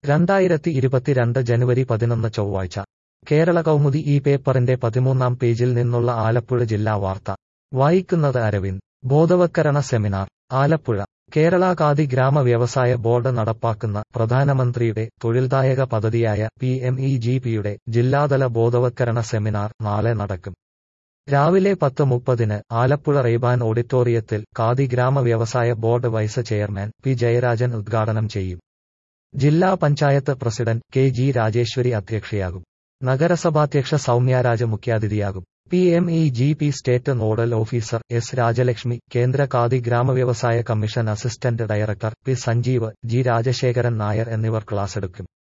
രണ്ടായിരത്തി ഇരുപത്തിരണ്ട് ജനുവരി പതിനൊന്ന് ചൊവ്വാഴ്ച കേരള കൗമുദി ഈ പേപ്പറിന്റെ പതിമൂന്നാം പേജിൽ നിന്നുള്ള ആലപ്പുഴ ജില്ലാ വാർത്ത വായിക്കുന്നത് അരവിന്ദ് ബോധവത്കരണ സെമിനാർ ആലപ്പുഴ കേരള ഖാദി ഗ്രാമ വ്യവസായ ബോർഡ് നടപ്പാക്കുന്ന പ്രധാനമന്ത്രിയുടെ തൊഴിൽദായക പദ്ധതിയായ പി എം ഇ ജി പിയുടെ ജില്ലാതല ബോധവത്കരണ സെമിനാർ നാളെ നടക്കും രാവിലെ പത്ത് മുപ്പതിന് ആലപ്പുഴ റെയ്ബാൻ ഓഡിറ്റോറിയത്തിൽ ഖാദി ഗ്രാമ വ്യവസായ board vice chairman P Jayarajan ഉദ്ഘാടനം ചെയ്യും ജില്ലാ panchayat president K G Rajeshwari അധ്യക്ഷയാകും നഗരസഭാധ്യക്ഷ സൗമ്യരാജ് മുഖ്യാതിഥിയാകും P M E G P state nodal officer S Rajalakshmi കേന്ദ്ര ഖാദി ഗ്രാമവ്യവസായ commission assistant director P Sanjeev G Rajasekharan Nair എന്നിവർ ക്ലാസ്സെടുക്കും